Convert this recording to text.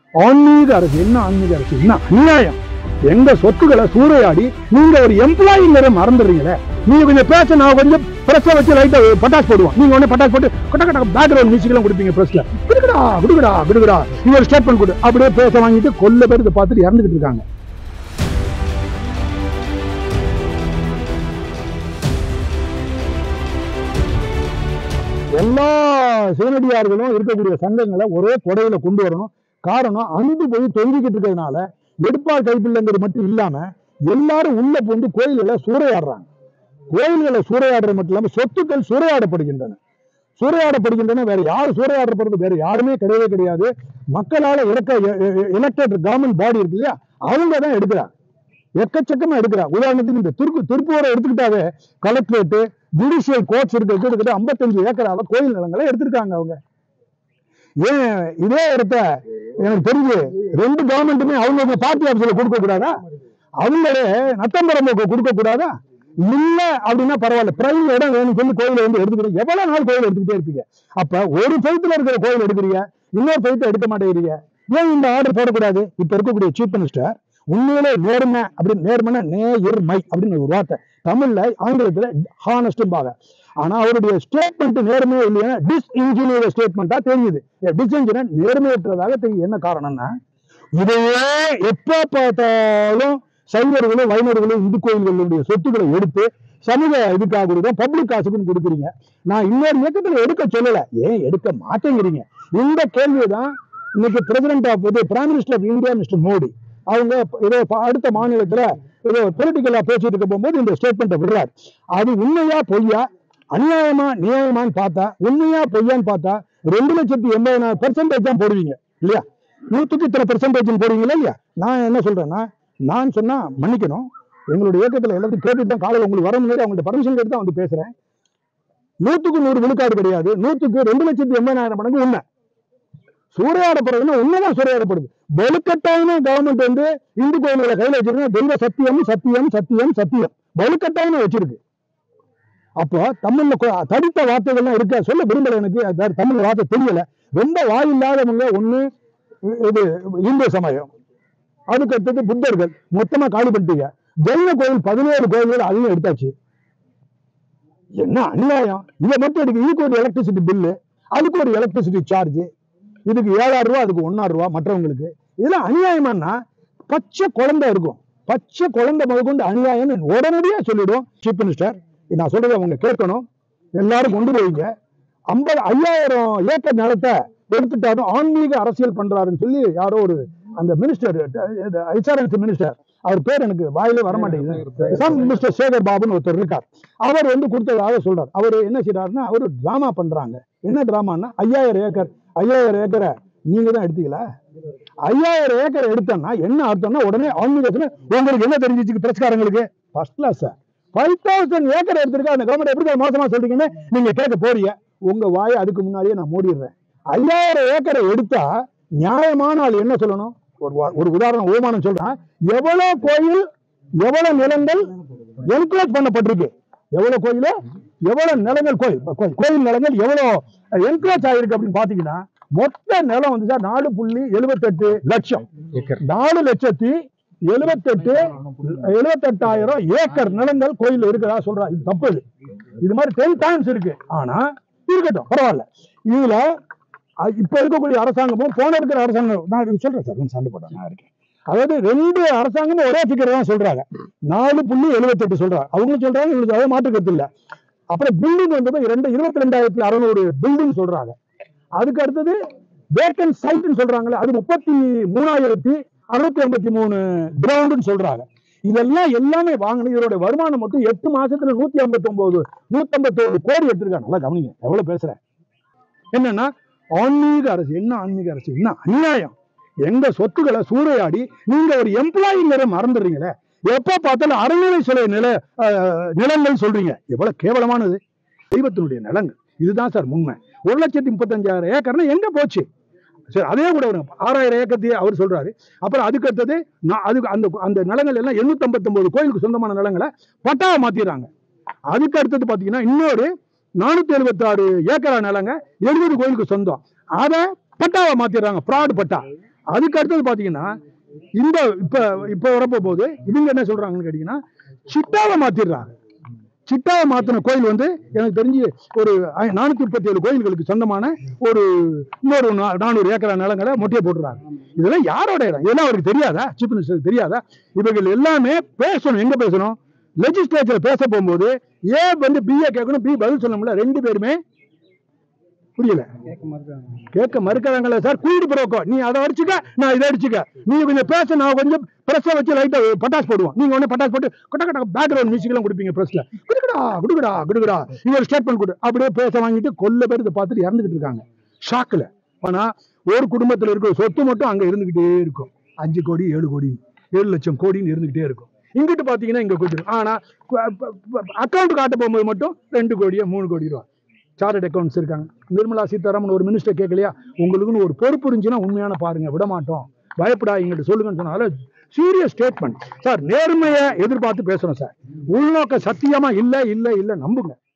ஆன்மீக அரசு என்ன ஆன்மீக அரசு என்ன அநியாயம் எங்க சொத்துக்களை சூறையாடி நீங்க ஒரு எம்ப்ளாயிங்கிற மறந்துடுறீங்களே நீங்க கொஞ்சம் பேச நான் கொஞ்சம் பிரஸ்ல வச்சு லைட்டா பட்டாஸ் போடுவோம் நீங்க உடனே பட்டாஸ் போட்டு கொட்ட கொட்ட பேக்ரவுண்ட் மியூசிக் எல்லாம் கொடுப்பீங்க பிரஸ்ல விடுங்கடா விடுங்கடா விடுங்கடா நீங்க ஒரு ஸ்டேட்மெண்ட் கொடு அப்படியே பேச வாங்கிட்டு கொல்ல பேர் இதை பார்த்துட்டு இறந்துகிட்டு இருக்காங்க எல்லா சிவனடியார்களும் இருக்கக்கூடிய சங்கங்களை ஒரே கொடையில கொண்டு வரணும் காரணம் அன்பு போய் தொங்கிக்கிட்டு இருக்கிறதுனால எடுப்பார் கைப்பிள்ளைங்கிறது மட்டும் இல்லாம எல்லாரும் உள்ள புகுந்து கோயில்களை சூறையாடுறாங்க கோயில்களை சூறையாடுறது மட்டும் இல்லாம சொத்துக்கள் சூறையாடப்படுகின்றன சூறையாடப்படுகின்றன வேற யார் சூறையாடப்படுறது வேற யாருமே கிடையவே கிடையாது மக்களால இறக்க எலக்டட் கவர்மெண்ட் பாடி இருக்கு இல்லையா அவங்க தான் எடுக்கிறாங்க எக்கச்சக்கமா எடுக்கிறாங்க உதாரணத்துக்கு இந்த திருக்கு திருப்பூரை எடுத்துக்கிட்டாவே கலெக்டரேட்டு ஜுடிஷியல் கோர்ட்ஸ் இருக்கு கிட்டத்தட்ட ஐம்பத்தஞ்சு ஏக்கரால கோயில் நிலங்களை எடுத்திருக்காங்க அவங்க ஏன் இதே இடத்த எனக்கு தெரிஞ்சு ரெண்டு கவர்மெண்ட்டுமே அவங்க பார்ட்டி ஆஃபீஸ்ல கொடுக்க கூடாதா அவங்களே நத்தம்பரம்புக்கு கொடுக்க கூடாதா இல்ல அப்படின்னா பரவாயில்ல பிரைம் இடம் வேணும் சொல்லி கோயில வந்து எடுத்துக்கிறீங்க எவ்வளவு நாள் கோயில் எடுத்துக்கிட்டே இருப்பீங்க அப்ப ஒரு பைத்துல இருக்கிற கோயில் எடுக்கிறீங்க இன்னொரு பைத்தை எடுக்க மாட்டேங்கிறீங்க ஏன் இந்த ஆர்டர் போடக்கூடாது இப்ப இருக்கக்கூடிய சீஃப் மினிஸ்டர் உண்மையிலே நேர்மை அப்படின்னு நேர்மைனா நேர்மை அப்படின்னு ஒரு வார்த்தை தமிழ்ல ஆங்கிலத்துல ஹானஸ்ட்பாங்க ஆனா அவருடைய ஸ்டேட்மெண்ட் நேர்மையே இல்லையா டிஸ்இன்ஜினியர் ஸ்டேட்மெண்டா தெரியுது டிஸ்இன்ஜினியர் நேர்மையற்றதாக தெரியுது என்ன காரணம்னா இதையே எப்ப பார்த்தாலும் சைவர்களும் வைணவர்களும் இந்து கோயில்களுடைய சொத்துக்களை எடுத்து சமூக இதுக்காக கொடுக்க பப்ளிக் காசுக்குன்னு கொடுக்குறீங்க நான் இன்னொரு இயக்கத்துல எடுக்க சொல்லல ஏன் எடுக்க மாட்டேங்கிறீங்க இந்த கேள்வியை தான் இன்னைக்கு பிரசிடென்ட் ஆஃப் இது prime minister of India mister Modi அவங்க ஏதோ ப- அடுத்த மாநிலத்துல ஏதோ பொலிட்டிக்கலா பேசிட்டு இருக்க போகும்போது இந்த ஸ்டேட்மெண்ட்டை விடுறாரு அது உண்மையா பொய்யா அநியாயமா நியாயமான்னு பார்த்தா உண்மையா பொய்யான்னு பார்த்தா ரெண்டு லட்சத்தி எண்பதாயிரம் பெர்சன்டேஜ் தான் போடுவீங்க இல்லையா நூற்றுக்கு இத்தனை பெர்சன்டேஜ் போடுவீங்களா இல்லையா நான் என்ன சொல்றேன்னா நான் சொன்னா மன்னிக்கணும் எங்களுடைய இயக்கத்துல எல்லாத்தையும் கேட்டுட்டு தான் காலையில் உங்களுக்கு வர முன்னாடி அவங்கள்ட்ட பர்மிஷன் கேட்டு தான் வந்து பேசுறேன் நூற்றுக்கு நூறு விழுக்காடு கிடையாது நூற்றுக்கு ரெண்டு லட்சத்தி எண்பதாயிரம் மடங்கு உண்மை சூறையாடப்படுறதுன்னா உண்மைதான் சூறையாடப்படுது வலுக்கட்டாயமா கவர்மெண்ட் வந்து இந்து கோயில்களை கையில வச்சிருக்கா தெய்வ சத்தியம் சத்தியம் சத்தியம் சத்தியம் வலுக்கட்டாயமா வச்சிருக்கு அப்போ தமிழ்ல கொ- தடித்த வார்த்தைகள்லாம் இருக்க சொல்ல விரும்பல எனக்கு அது வேற தமிழ் வார்த்தை தெரியல ரொம்ப வாயில்லாதவங்க ஒண்ணு இ- இது இந்து சமயம் அதுக்கு அடுத்தது புத்தர்கள் மொத்தமா காலி பண்ணிட்டீங்க ஜெயின கோயில் பதினேழு கோயில்கள் அதையும் எடுத்தாச்சு என்ன அநியாயம் இதை மட்டும் எடுக்க இதுக்கு ஒரு எலக்ட்ரிசிட்டி பில்லு அதுக்கு ஒரு எலக்ட்ரிசிட்டி சார்ஜ் இதுக்கு ஏழாயிரம் ரூபா அதுக்கு ஒன்னாயிரம் ரூபா மற்றவங்களுக்கு இதெல்லாம் அநியாயமானா பச்சை குழந்தை இருக்கும் பச்சை குழந்தை முதற்கொண்டு அநியாயம் உடனடியா சொல்லிடும் சீஃப் மினிஸ்டர் நான் சொல்றதை அவங்க கேட்கணும் எல்லாரும் கொண்டு போவீங்க ஐம்பது ஐயாயிரம் ஏக்கர் நிலத்தை எடுத்துட்டாரும் ஆன்மீக அரசியல் பண்றாருன்னு சொல்லி யாரோ ஒரு அந்த மினிஸ்டர் ஹெச்ஆர்என்சி மினிஸ்டர் அவர் பேர் எனக்கு வாயிலே வர மாட்டேங்குது சம் மிஸ்டர் சேகர் பாபுன்னு ஒருத்தர் இருக்கார் அவர் வந்து கொடுத்ததாக சொல்றார் அவர் என்ன செய்றாருன்னா அவர் டிராமா பண்றாங்க என்ன டிராமான்னா ஐயாயிரம் ஏக்கர் ஐயாயிரம் ஏக்கரை நீங்க தான் எடுத்தீங்களா ஐயாயிரம் ஏக்கர் எடுத்தோம்னா என்ன அர்த்தம்னா உடனே ஆன்மீகத்துல உங்களுக்கு என்ன தெரிஞ்சிச்சு பிரச்சாரங்களுக்கு first class sir five thousand acre எடுத்திருக்கா அந்த கவர்மெண்ட் எப்படி தான் மோசமா சொல்றீங்கன்னு நீங்க கேட்க போறீங்க உங்க வாயை அதுக்கு முன்னாடியே நான் மூடிடுறேன் ஐயாயிரம் ஏக்கரை எடுத்தா நியாயமான ஆள் என்ன சொல்லணும் ஒரு வா- ஒரு உதாரணம் ஓமானம் சொல்றேன் எவ்வளவு கோயில் எவ்வளவு நிலங்கள் என்கரேஜ் பண்ணப்பட்டிருக்கு எவ்வளவு கோயில் எவ்வளவு நிலங்கள் கோயில் கோயில் கோயில் நிலங்கள் எவ்வளவு என்கரேஜ் ஆகிருக்கு அப்படின்னு பாத்தீங்கன்னா மொத்த நிலம் வந்து சார் நாலு புள்ளி எழுபத்தெட்டு லட்சம் நாலு லட்சத்தி எழுபத்தெட்டு எழுபத்தெட்டாயிரம் ஏக்கர் நிலங்கள் கோயில் இருக்கிறதா சொல்றா இது தப்பு இது இது மாதிரி டென் டைம்ஸ் இருக்கு ஆனா இருக்கட்டும் பரவாயில்ல இதுல அ- இப்ப இருக்கக்கூடிய அரசாங்கமும் போன இருக்கிற அரசாங்கம் நான் இது சொல்றேன் சார் கொஞ்சம் சண்டை போட்டேன் நான் இருக்கேன் அதாவது ரெண்டு அரசாங்கமும் ஒரே ஃபிகர் தான் சொல்றாங்க நாலு புள்ளி எழுபத்தெட்டு சொல்றாங்க அவங்களும் சொல்றாங்க இவங்களுக்கு அதை மாற்றுக்கிறது இல்ல அப்புறம் பில்டிங் வந்து ரெண்டு இருபத்தி ரெண்டாயிரத்தி அறுநூறு பில்டிங் சொல்றாங்க அதுக்கு அடுத்தது வேக்கன் சைட்னு சொல்றாங்களே அது முப்பத்தி மூணாயிரத்தி அறுநூத்தி எண்பத்தி மூணு கிரவுண்டுன்னு சொல்றாங்க இதெல்லாம் எல்லாமே வாங்கின இதோட வருமானம் மட்டும் எட்டு மாசத்துல நூத்தி ஐம்பத்தி ஒன்பது நூத்தி ஐம்பத்தி கோடி எடுத்திருக்காங்க நல்லா கவனிங்க எவ்வளவு பேசுறேன் என்னன்னா ஆன்மீக அரசு என்ன ஆன்மீக அரசு என்ன அநியாயம் எங்க சொத்துக்களை சூறையாடி நீங்க ஒரு எம்ப்ளாயிங்கிற மறந்துடுறீங்களே எப்ப பார்த்தாலும் அறநிலை சிலை நில அஹ், நிலங்கள் சொல்றீங்க எவ்வளவு கேவலமானது தெய்வத்தினுடைய நிலங்கள் இதுதான் சார் உண்மை ஒரு லட்சத்தி முப்பத்தஞ்சாயிரம் ஏக்கர்னா எங்க போச்சு சரி அதே கூட ஒரு ஆறாயிரம் ஏக்கத்தையே அவர் சொல்றாரு அப்புறம் அதுக்கு அடுத்தது நான் அதுக்கு அந்த அந்த நிலங்கள் எல்லாம் எண்ணூத்தி ஐம்பத்தொன்பது கோயிலுக்கு சொந்தமான நிலங்களை பட்டாவை மாத்திடுறாங்க அதுக்கு அடுத்தது பாத்தீங்கன்னா இன்னொரு நானூத்தி எழுபத்தி ஆறு ஏக்கரா நிலங்க எழுபது கோயிலுக்கு சொந்தம் அதை பட்டாவை மாத்திடுறாங்க ஃப்ராட் பட்டா அதுக்கு அடுத்தது பாத்தீங்கன்னா இந்த இப்ப இப்ப வரப்போ போது இவங்க என்ன சொல்றாங்கன்னு கேட்டீங்கன்னா சிட்டாவை மாத்திடுறாங்க சிட்டாவை மாத்தின கோயில் வந்து எனக்கு தெரிஞ்சு ஒரு ஐ- நானூத்தி முப்பத்தி ஏழு கோயில்களுக்கு சொந்தமான ஒரு இன்னொரு நா- நானூறு ஏக்கரா நிலங்களை மொட்டையை போட்டுறாங்க இதெல்லாம் யாரோட இடம் இதெல்லாம் அவருக்கு தெரியாதா சீஃப் மினிஸ்டருக்கு தெரியாதா இவர்கள் எல்லாமே பேசணும் எங்க பேசணும் லெஜிஸ்லேச்சர் பேச போகும்போது ஏ வந்து பிஏ கேட்கணும் பி பதில் சொல்லணும்ல ரெண்டு பேருமே புரியல கேட்க மறுக்கிறாங்களே சார் கூடு புரோக்கோ நீ அதை அடிச்சுக்க நான் இதை அடிச்சுக்க நீங்க கொஞ்சம் பேச நான் கொஞ்சம் பிரஸ்ஸை வச்சு லைட்டா பட்டாஸ் போடுவோம் நீங்க ஒண்ணு பட்டாஸ் போட்டு கொட்ட கொட்ட பேக்ரவுண்ட் மியூசிக் எல்லாம் கொடுப்பீங்க பிரஸ்ல குடுக்கடா குடுக்கடா குடுக்கடா நீங்க ஒரு ஸ்டேட்மெண்ட் கொடு அப்படியே பேச வாங்கிட்டு கொல்ல பேர் இதை பார்த்துட்டு இறந்துகிட்டு இருக்காங்க ஷாக்ல ஆனா ஒரு குடும்பத்துல இருக்கிற சொத்து மட்டும் அங்க இருந்துகிட்டே இருக்கும் அஞ்சு கோடி ஏழு கோடி ஏழு லட்சம் கோடின்னு இருந்துகிட்டே இருக்கும் இங்கிட்டு பாத்தீங்கன்னா இங்க கொடுத்துரும் ஆனா அக்கௌண்ட் காட்ட போகும்போது மட்டும் ரெண்டு கோடியோ மூணு கோடி ரூபா சார்ட் அக்கௌண்ட்ஸ் இருக்காங்க நிர்மலா சீதாராமன் ஒரு மினிஸ்டர் கேட்கலையா உங்களுக்குன்னு ஒரு பொறுப்பு இருந்துச்சுன்னா உண்மையான பாருங்க விட மாட்டோம் பயப்படாதீங்கன்னு சொல்லுங்கன்னு சொன்னால சீரியஸ் ஸ்டேட்மெண்ட் சார் நேர்மையை எதிர்பார்த்து பேசுறோம் சார் உள்நோக்க சத்தியமா இல்ல இல்ல இல்ல நம்புங்க